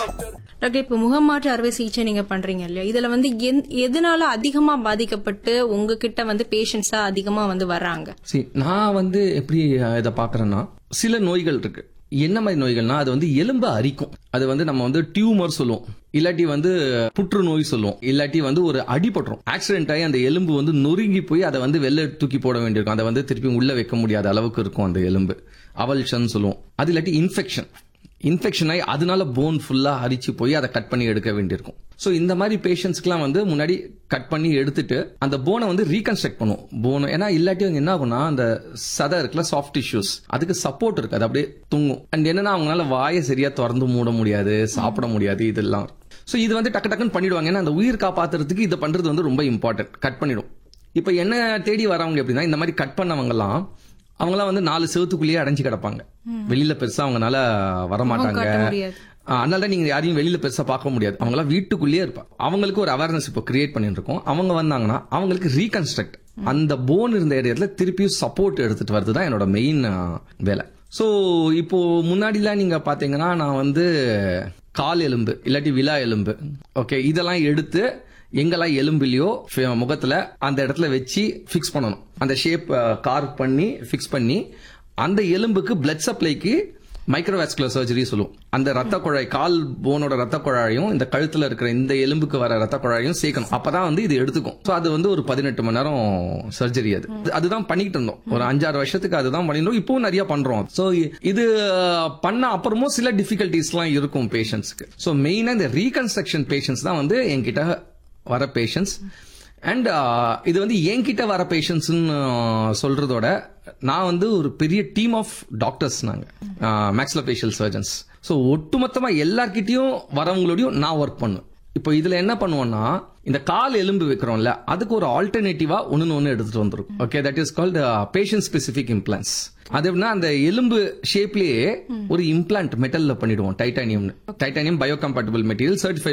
Doctor இப்ப முகமாற்று அறுவை சிகிச்சை நீங்க பண்றீங்க இல்லையா இதுல வந்து எந்- எதனால அதிகமா பாதிக்கப்பட்டு உங்ககிட்ட வந்து பேஷண்ட்ஸா அதிகமா வந்து வர்றாங்க சரி நான் வந்து எப்படி அஹ், இதை பார்க்கறேன்னா சில நோய்கள் இருக்கு என்ன மாதிரி நோய்கள்னா அது வந்து எலும்பை அரிக்கும் அது வந்து நம்ம வந்து டியூமர் சொல்லுவோம் இல்லாட்டி வந்து புற்றுநோய் சொல்லுவோம் இல்லாட்டி வந்து ஒரு அடிபட்டுரும் ஆக்சிடென்ட் ஆகி அந்த எலும்பு வந்து நொறுங்கி போய் அதை வந்து வெளில தூக்கி போட வேண்டியிருக்கும் அதை வந்து திருப்பி உள்ள வைக்க முடியாத அளவுக்கு இருக்கும் அந்த எலும்பு அவல்ஷன் சொல்லுவோம் அது இல்லாட்டி இன்ஃபெக்ஷன் இன்ஃபெக்ஷன் ஆகி அதனால போன் ஃபுல்லா அரிச்சு போய் அதை கட் பண்ணி எடுக்க வேண்டியிருக்கும் ஸோ இந்த மாதிரி பேஷண்ட்ஸ்க்குலாம் வந்து முன்னாடி கட் பண்ணி எடுத்துட்டு அந்த போனை வந்து ரீகன்ஸ்ட்ரக்ட் பண்ணுவோம் போனை ஏன்னா இல்லாட்டி அவங்க என்ன ஆகும்னா அந்த சதை இருக்குல்ல சாஃப்ட் டிஷ்யூஸ் அதுக்கு சப்போர்ட் இருக்கு அது அப்படியே தூங்கும் அண்ட் என்னன்னா அவங்களால வாயை சரியா திறந்து மூட முடியாது சாப்பிட முடியாது இதெல்லாம் ஸோ இது வந்து டக்கு டக்குன்னு பண்ணிடுவாங்க ஏன்னா அந்த உயிர் காப்பாத்துறதுக்கு இதை பண்றது வந்து ரொம்ப இம்பார்ட்டன்ட் கட் பண்ணிடும் இப்போ என்ன தேடி வரவங்க எப்படின்னா இந்த மாதிரி கட் பண்ணவங்கலாம் அவங்களாம் வந்து நாலு செவத்துக்குள்ளேயே அடைஞ்சு கிடப்பாங்க வெளியில பெருசா அவங்கனால வரமாட்டாங்க காட்ட முடியாது. ஆஹ் அதனால தான் நீங்க யாரையும் வெளியில பெருசா பார்க்க முடியாது அவங்களாம் வீட்டுக்குள்ளேயே இருப்பாங்க அவங்களுக்கு ஒரு அவேர்னஸ் இப்போ கிரியேட் பண்ணிட்டு இருக்கோம் அவங்க வந்தாங்கன்னா அவங்களுக்கு ரீகன்ஸ்ட்ரக்ட் அந்த போன் இருந்த இடத்துல திருப்பியும் சப்போர்ட் எடுத்துட்டு வரது தான் என்னோட மெயின் வேலை ஸோ இப்போ முன்னாடிலாம் நீங்க பாத்தீங்கன்னா நான் வந்து கால் எலும்பு இல்லாட்டி விலா எலும்பு ஓகே இதெல்லாம் எடுத்து எங்கெல்லாம் எலும்புலையோ ஃபி- முகத்துல அந்த இடத்துல வச்சு ஃபிக்ஸ் பண்ணணும் அந்த ஷேப் கார்வ் பண்ணி ஃபிக்ஸ் பண்ணி அந்த எலும்புக்கு பிளட் சப்ளைக்கு மைக்ரோவாஸ்குலர் சர்ஜரி சொல்லுவோம் அந்த ரத்த குழாய் கால் போனோட ரத்த குழாயும் இந்த கழுத்துல இருக்கிற இந்த எலும்புக்கு வர ரத்த குழாயும் சேர்க்கணும் அப்பதான் வந்து இது எடுத்துக்கும் ஸோ அது வந்து ஒரு பதினெட்டு மணி நேரம் சர்ஜரி அது அது- அதுதான் பண்ணிட்டு இருந்தோம் ஒரு அஞ்சாறு வருஷத்துக்கு அதுதான் பண்ணிருந்தோம் இப்பவும் நிறைய பண்றோம் ஸோ இது பண்ண அப்புறமும் சில டிஃபிகல்டிஸ்லாம் இருக்கும் பேஷண்ட்ஸ்க்கு ஸோ மெயினா இந்த ரீகன்ஸ்ட்ரக்ஷன் பேஷண்ட்ஸ் தான் வந்து என்கிட்ட வர பேஷண்ட்ஸ் அண்ட் இது வந்து என்கிட்ட வர பேஷண்ட்ஸ்னு சொல்றதோட நான் வந்து ஒரு பெரிய டீம் ஆஃப் டாக்டர்ஸ் நாங்க மேக்ஸ்லோபேஷியல் சர்ஜன்ஸ் ஸோ ஒட்டுமொத்தமா எல்லார்கிட்டயும் வரவங்களோடையும் நான் ஒர்க் பண்ணுவேன் இப்போ இதுல என்ன பண்ணுவோம்னா இந்த கால் எலும்பு வைக்கிறோம்ல அதுக்கு ஒரு ஆல்டர்னேட்டிவா ஒன்னு ஒன்னு எடுத்துட்டு வந்துரும் okay that is called patient specific implants அது எப்படின்னா அந்த எலும்பு ஷேப்லயே ஒரு இம்ப்ளான்ட் மெட்டல்ல பண்ணிடுவோம் titanium titanium biocompatible material certified